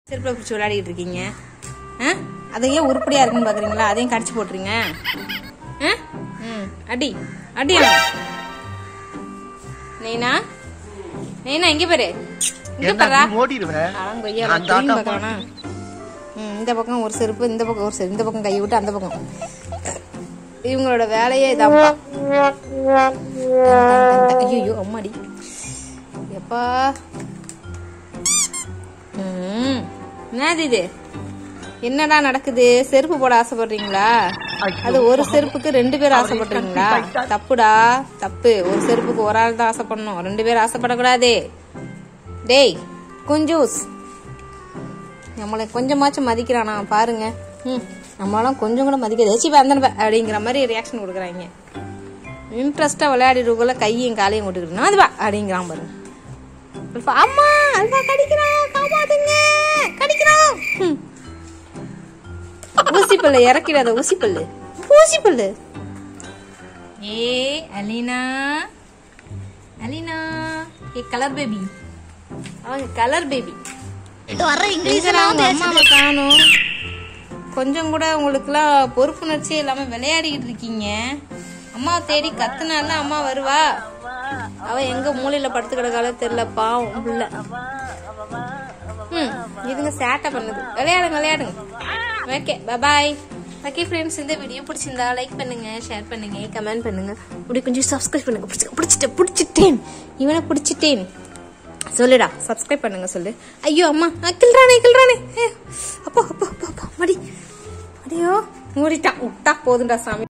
செருப்பில் பிடிச்சி விளையாடிட்டு இருக்கீங்க ஆ அதை ஏன் உருப்படியாக இருக்குன்னு பார்க்குறீங்களா அதையும் கடிச்சு போட்டுருங்க ஆ ம் அடி அடி நெய்னா நெய்னா இங்கே பாரு இங்கே என்ன பாரா நீ ஓடிடுவேன் அடங்கொய்யா நான் திரும்பி தாத்தா பார்க்கறானா ம் இந்த பக்கம் ஒரு செருப்பு இந்த பக்கம் ஒரு செருப்பு இந்த பக்கம் கை விட்டு அந்த பக்கம் இவங்களோட வேலையே இதாப்பா ஐயோ அம்மாடி எப்பா ம் என்னது இது என்னடா நடக்குது செருப்பு போட ஆசைப்படுறீங்களா அது ஒரு செருப்புக்கு ரெண்டு பேர் ஆசைப்படுறீங்களா தப்புடா தப்பு ஒரு செருப்புக்கு ஒரு ஆள் தான் ஆசைப்படணும் ரெண்டு பேர் ஆசைப்படக்கூடாதே டேய் குஞ்சூஸ் நம்மளை கொஞ்சமாச்சும் மதிக்கிறானா பாருங்க ம் நம்மளாம் கொஞ்சம் கூட மதிக்காது ஏச்சி வந்தனப்ப அப்படிங்கிற மாதிரி ரியாக்ஷன் கொடுக்குறாங்க இன்ட்ரெஸ்டாக விளையாடிட்டுக்குள்ள கையும் காலையும் கொட்டுக்கிட்டு அதுவா அப்படிங்கிறான் பாருங்க அல்பா, அம்மா அல்பா கடிக்கிறான் காப்பாத்துங்க கடிக்கிறான் ம். ஊசி பல்லு இறக்கிடாத ஊசி பல்லு ஊசி பல்லு ஏ அலினா அலினா ஏ கலர் பேபி அவங்க கலர் பேபி வர்ற இங்கிலீஷ் எங்கடா உங்க அம்மாவை காணும் கொஞ்சம் கூட உங்களுக்குலாம் பொறுப்புணர்ச்சி இல்லாம விளையாடிக்கிட்டு இருக்கீங்க அம்மா தேடி கத்துனால அம்மா வருவா அவ எங்க மூலையில படுத்து கிடக்கால தெரியல பாவம் புள்ள ம் இதுங்க சேட்டை பண்ணுது விளையாடுங்க விளையாடுங்க ஓகே பாய் ஓகே ஃப்ரெண்ட்ஸ் இந்த வீடியோ பிடிச்சிருந்தா லைக் பண்ணுங்க ஷேர் பண்ணுங்க கமெண்ட் பண்ணுங்க இப்படி கொஞ்சம் சப்ஸ்கிரைப் பண்ணுங்க பிடிச்சி பிடிச்சிட்டேன் பிடிச்சிட்டேன் இவனை பிடிச்சிட்டேன் சொல்லுடா சப்ஸ்கிரைப் பண்ணுங்க சொல்லு ஐயோ அம்மா அஹ், கிள்றானே கிள்றானே ஏ, அப்பா அப்பா அப்பா அப்பா மடி அடியோ மூடிட்டான் விட்டா போதும்டா சாமி